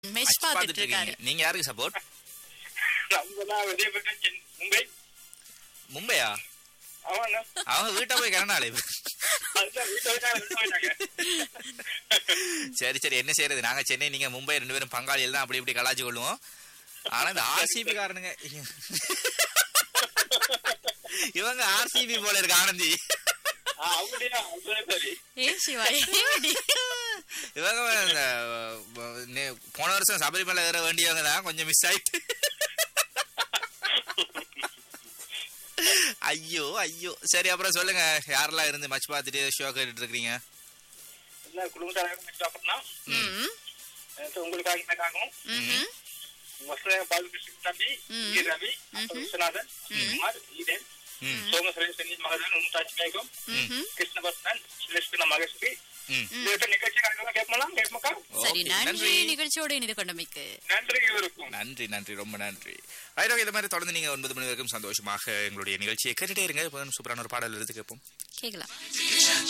மெச் பார்த்துட்டு இருக்காரு நீங்க யாருக்கு சப்போர்ட் நம்ம தான் வெளியே போயிட்டு சென்- மும்பை மும்பையா ஆமாண்ணா அவங்க வீட்டை போய் கிளனாலே அதுதான் வீட்டை விட்டு வெளியே போயிட்டாங்க சரி சரி என்ன செய்யறது நாங்க சென்னை நீங்க மும்பை ரெண்டு பேரும் பங்காளிகள் தான் அப்படி இப்படி கலாச்சு கொள்ளுவோம் ஆனா இந்த ஆர்சிபி காரனுங்க இவங்க ஆர்சிபி போல இருக்கு ஆனந்தி ஆ, அப்படியா அதுதான் சரி ஏ சிவா ஏடி இவங்க இந்த, அஹ், நே- போன வருஷம் சபரிமலை ஏற வேண்டியவங்க தான் கொஞ்சம் மிஸ் ஆயிட்டு ஐயோ ஐயோ சரி அப்புறம் சொல்லுங்க யாரெல்லாம் இருந்து மச் பார்த்துட்டு ஷோ கேட்டுட்டு இருக்கீங்க என்ன குடும்பத்தாராக மிஸ் ஆகணும்னா ம் உங்களுக்காக எனக்காகவும் ம்ஹும். வசன பாலகிருஷ்ணன் தம்பி ம். ஈ ரவி அப்புறம் விஸ்வநாதன் குமார் ஈதன் ம். சோமசுரேஷ் சென்னித் மகதன் உன்தாஜ் மேகம் ம்ஹும். கிருஷ்ணபத்மன் லட்சுமண மகேஸ்வரி ம். இந்த நிகழ்ச்சி காரணமாக கேட்கலாம் கேட்கமாக்கா சரி Okay, நன்றி நிகழ்ச்சியோடு இணைந்து கொண்டமைக்கு நன்றி இவருக்கும் நன்றி நன்றி ரொம்ப நன்றி ஐரோக்கிய இந்த மாதிரி தொடர்ந்து நீங்க ஒன்பது மணி வரைக்கும் சந்தோஷமாக எங்களுடைய நிகழ்ச்சியை கேட்டுட்டே இருங்க இப்போ சூப்பரான ஒரு பாடல் எடுத்து கேட்போம் கேக்கலாம்